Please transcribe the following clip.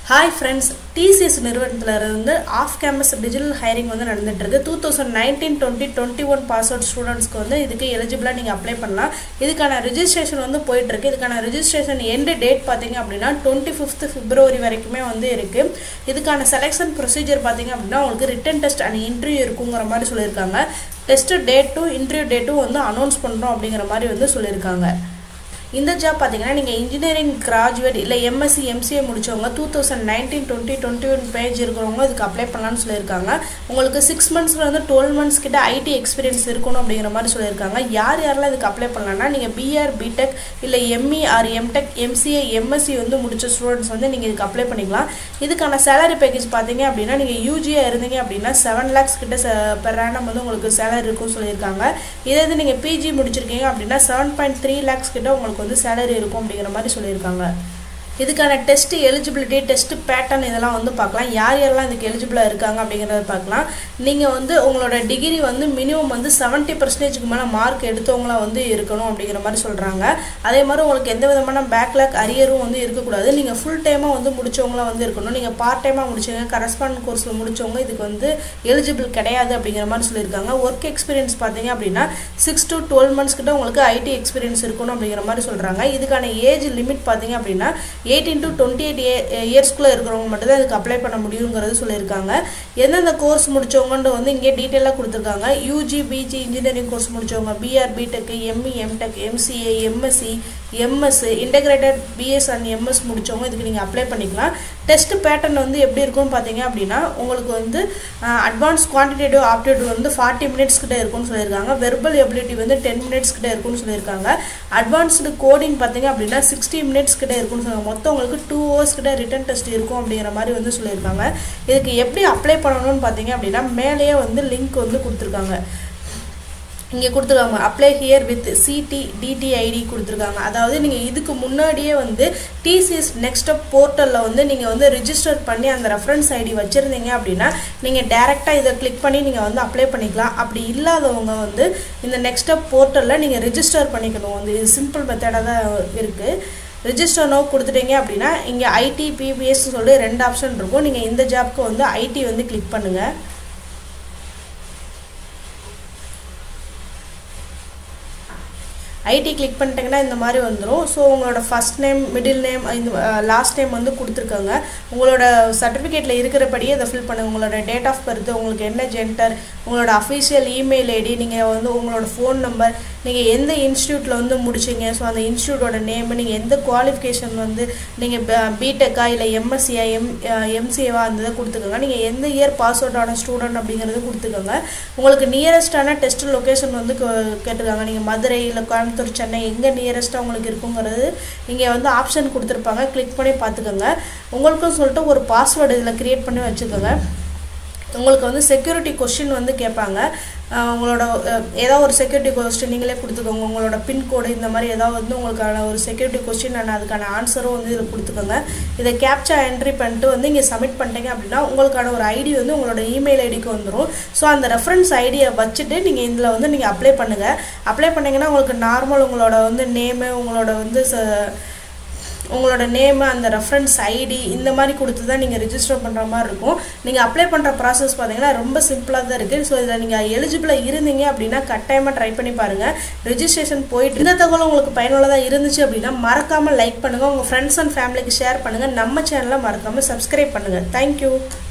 hi friends TCS நிறுவனத்தில் இருந்து off campus digital hiring வந்து நடந்துட்டு இருக்கு two thousand nineteen twenty twenty one pass out ஸ்டூடெண்ட்ஸ்க்கு வந்து இதுக்கு எலிஜிபிளாக நீங்கள் அப்ளை பண்ணலாம் இதுக்கான ரிஜிஸ்ட்ரேஷன் வந்து போயிட்டு இருக்கு இதுக்கான ரிஜிஸ்ட்ரேஷன் எண்டு டேட் பார்த்தீங்க அப்படின்னா டுவெண்ட்டி ஃபிஃப்த் பிப்ரவரி வரைக்குமே வந்து இருக்கு இதுக்கான செலெக்ஷன் ப்ரொசீஜர் பார்த்தீங்க அப்படின்னா உங்களுக்கு ரிட்டன் டெஸ்ட் அண்ட் இன்டர்வியூ இருக்குங்கிற மாதிரி சொல்லியிருக்காங்க டெஸ்ட் டேட்டும் இன்டர்வியூ டேட்டும் வந்து அனௌன்ஸ் பண்ணுறோம் அப்படிங்கிற மாதிரி வந்து சொல்லியிருக்காங்க இந்த ஜாப் பார்த்தீங்கன்னா நீங்கள் இன்ஜினியரிங் கிராஜுவேட் இல்லை எம்எஸ்சி எம்சிஏ முடிச்சவங்க two thousand nineteen twenty twenty one page இருக்கிறவங்க இதுக்கு அப்ளை பண்ணலாம்னு சொல்லியிருக்காங்க உங்களுக்கு சிக்ஸ் மந்த்ஸில் வந்து டுவெல் மந்த்ஸ் கிட்ட ஐடி எக்ஸ்பீரியன்ஸ் இருக்கணும் அப்படிங்கிற மாதிரி சொல்லியிருக்காங்க யார் யாரெல்லாம் இதுக்கு அப்ளை பண்ணலாம்னா நீங்கள் பிஆர் பிடெக் இல்லை ME or MTech MCA MSc வந்து முடிச்ச ஸ்டூடெண்ட்ஸ் வந்து நீங்கள் இதுக்கு அப்ளை பண்ணிக்கலாம் இதுக்கான சேலரி பேக்கேஜ் பார்த்தீங்க அப்படின்னா நீங்கள் யூஜியாக இருந்தீங்க அப்படின்னா செவன் லேக்ஸ் கிட்ட பெர் ஆனம் வந்து உங்களுக்கு சேலரி இருக்கும்னு சொல்லியிருக்காங்க இதே இது நீங்கள் பிஜி முடிச்சிருக்கீங்க அப்படின்னா செவன் பாயிண்ட் த்ரீ லேக்ஸ் கிட்ட உங்களுக்கு வந்து சேலரி இருக்கும் அப்படிங்கிற மாதிரி சொல்லியிருக்காங்க இதுக்கான டெஸ்ட் எலிஜிபிலிட்டி டெஸ்ட் பேட்டர்ன் இதெல்லாம் வந்து பார்க்கலாம் யார் யாரெல்லாம் இதுக்கு எலிஜிபிளாக இருக்காங்க அப்படிங்கிறத பார்க்கலாம் நீங்கள் வந்து உங்களோட டிகிரி வந்து மினிமம் வந்து செவன்ட்டி பர்சன்டேஜுக்கு மேலே மார்க் எடுத்தவங்களா வந்து இருக்கணும் அப்படிங்கிற மாதிரி சொல்கிறாங்க அதே மாதிரி உங்களுக்கு எந்த விதமான பேக்லாக் அரியரும் வந்து இருக்கக்கூடாது நீங்கள் ஃபுல் டைமாக வந்து முடிச்சவங்களா வந்து இருக்கணும் நீங்கள் பார்ட் டைமாக முடிச்சவங்க கரஸ்பாண்ட் கோர்ஸில் முடிச்சவங்க இதுக்கு வந்து எலிஜிபிள் கிடையாது அப்படிங்கிற மாதிரி சொல்லியிருக்காங்க ஒர்க் எக்ஸ்பீரியன்ஸ் பார்த்தீங்க அப்படின்னா சிக்ஸ் டு டுவெல் மந்த்ஸ் கிட்ட உங்களுக்கு ஐடி எக்ஸ்பீரியன்ஸ் இருக்கணும் அப்படிங்கிற மாதிரி சொல்கிறாங்க இதுக்கான ஏஜ் லிமிட் பார்த்தீங்க அப்படின்னா எயிட்டீன் டு டுவெண்ட்டி எயிட் இயர்ஸ்க்குள்ளே இருக்கிறவங்க மட்டும் தான் இதுக்கு அப்ளை பண்ண முடியுங்கிறது சொல்லியிருக்காங்க எந்தெந்த கோர்ஸ் முடிச்சவங்கன்ட்டு வந்து இங்கே டீட்டெயிலாக கொடுத்துருக்காங்க யூஜி பிஜி இன்ஜினியரிங் கோர்ஸ் முடிச்சவங்க BE BTech ME MTech MCA MSc MS integrated BS and MS முடிச்சவங்க இதுக்கு நீங்கள் அப்ளை பண்ணிக்கலாம் டெஸ்ட் பேட்டர்ன் வந்து எப்படி இருக்கும்னு பார்த்தீங்க அப்படின்னா உங்களுக்கு வந்து அட்வான்ஸ் குவான்டிடேட்டிவ் ஆப்டிடியூட் வந்து ஃபார்ட்டி மினிட்ஸ் கிட்ட இருக்கும்னு சொல்லியிருக்காங்க வெர்பல் எபிலிட்டி வந்து டென் மினிட்ஸ் கிட்ட இருக்கும்னு சொல்லியிருக்காங்க அட்வான்ஸ்டு கோடிங் பார்த்தீங்க அப்படின்னா சிக்ஸ்டி மினிட்ஸ் கிட்ட இருக்கும்னு சொல்லுவாங்க மொத்தம் உங்களுக்கு டூ ஹவர்ஸ் கிட்ட ரிட்டன் டெஸ்ட் இருக்கும் அப்படிங்கிற மாதிரி வந்து சொல்லியிருக்காங்க இதுக்கு எப்படி அப்ளை பண்ணணும்னு பார்த்தீங்க அப்படின்னா மேலேயே வந்து லிங்க் வந்து கொடுத்துருக்காங்க இங்கே கொடுத்துருக்காங்க அப்ளை ஹியர் வித் சிடி டிடிஐடி கொடுத்துருக்காங்க அதாவது நீங்கள் இதுக்கு முன்னாடியே வந்து டிசிஎஸ் நெக்ஸ்ட் போர்ட்டலில் வந்து நீங்கள் வந்து ரிஜிஸ்டர் பண்ணி அந்த ரெஃபரன்ஸ் ஐடி வச்சுருந்தீங்க அப்படின்னா நீங்கள் டேரெக்டாக இதை கிளிக் பண்ணி நீங்கள் வந்து அப்ளை பண்ணிக்கலாம் அப்படி இல்லாதவங்க வந்து இந்த நெக்ஸ்ட் போர்ட்டலில் நீங்கள் ரிஜிஸ்டர் பண்ணிக்கணும் வந்து இது சிம்பிள் மெத்தடாக தான் இருக்குது ரிஜிஸ்டர் நோ கொடுத்துட்டீங்க அப்படின்னா இங்கே ஐடி பிபிஎஸ் சொல்லி ரெண்டு ஆப்ஷன் இருக்கும் நீங்கள் இந்த ஜாப்க்கு வந்து ஐடி வந்து கிளிக் பண்ணுங்கள் ஐடி கிளிக் பண்ணிட்டீங்கன்னா இந்த மாதிரி வந்துடும் ஸோ உங்களோட ஃபஸ்ட் நேம் மிடில் நேம் இந்த லாஸ்ட் நேம் வந்து கொடுத்துருக்காங்க உங்களோட சர்டிஃபிகேட்டில் இருக்கிறபடியே அதை ஃபில் பண்ணுங்கள் உங்களோட டேட் ஆஃப் பர்த் உங்களுக்கு என்ன ஜென்டர் உங்களோட அஃபிஷியல் இமெயில் ஐடி நீங்கள் வந்து உங்களோட ஃபோன் நம்பர் நீங்கள் எந்த இன்ஸ்டியூட்டில் வந்து முடிச்சிங்க ஸோ அந்த இன்ஸ்டியூட்டோட நேம் நீங்கள் எந்த குவாலிஃபிகேஷன் வந்து நீங்கள் பிடெக்கா இல்லை எம்எஸ்சியா எம் எம்சிஏவா அந்த இதை கொடுத்துக்கோங்க நீங்கள் எந்த இயர் பாஸ் அவுட் ஆன ஸ்டூடெண்ட் அப்படிங்கிறது கொடுத்துக்கோங்க உங்களுக்கு நியரஸ்டான டெஸ்ட் லொக்கேஷன் வந்து கேட்டிருக்காங்க நீங்கள் மதுரை இல்லை கோயம்புத்தூர் சென்னை எங்கே நியரஸ்ட்டாக உங்களுக்கு இருக்குங்கிறது இங்கே வந்து ஆப்ஷன் கொடுத்துருப்பாங்க கிளிக் பண்ணி பார்த்துக்கோங்க உங்களுக்கும் சொல்லிட்டு ஒரு பாஸ்வேர்டு இதில் க்ரியேட் பண்ணி வச்சுக்கோங்க உங்களுக்கு வந்து செக்யூரிட்டி கொஷின் வந்து கேட்பாங்க உங்களோட ஏதாவது ஒரு செக்யூரிட்டி கொஸ்டின் நீங்களே கொடுத்துக்கோங்க உங்களோட பின்கோடு இந்த மாதிரி ஏதாவது வந்து உங்களுக்கான ஒரு செக்யூரிட்டி கொஸ்டின் அண்ட் அதுக்கான ஆன்சரும் வந்து இதில் கொடுத்துக்கோங்க இதை கேப்சா என்ட்ரி பண்ணிட்டு வந்து இங்கே சப்மிட் பண்ணிட்டீங்க அப்படின்னா உங்களுக்கான ஒரு ஐடி வந்து உங்களோட இமெயில் ஐடிக்கு வந்துடும் ஸோ அந்த ரெஃபரன்ஸ் ஐடியை வச்சுட்டு நீங்கள் இதில் வந்து நீங்கள் அப்ளை பண்ணுங்கள் அப்ளை பண்ணிங்கன்னா உங்களுக்கு நார்மல் உங்களோட வந்து நேமு உங்களோட வந்து உங்களோட நேமு அந்த ரெஃபரன்ஸ் ஐடி இந்த மாதிரி கொடுத்து தான் நீங்கள் ரிஜிஸ்டர் பண்ணுற மாதிரி இருக்கும் நீங்கள் அப்ளை பண்ணுற ப்ராசஸ் பார்த்தீங்கன்னா ரொம்ப சிம்பிளாக தான் இருக்குது ஸோ இதில் நீங்கள் எலிஜிபிளாக இருந்தீங்க அப்படின்னா கட்டாயமாக ட்ரை பண்ணி பாருங்கள் ரிஜிஸ்ட்ரேஷன் போயிட்டு இந்த தகவல் உங்களுக்கு பயனுள்ளதாக இருந்துச்சு அப்படின்னா மறக்காமல் லைக் பண்ணுங்கள் உங்கள் ஃப்ரெண்ட்ஸ் அண்ட் ஃபேமிலிக்கு ஷேர் பண்ணுங்கள் நம்ம சேனலை மறக்காமல் சப்ஸ்கிரைப் பண்ணுங்கள் தேங்க்யூ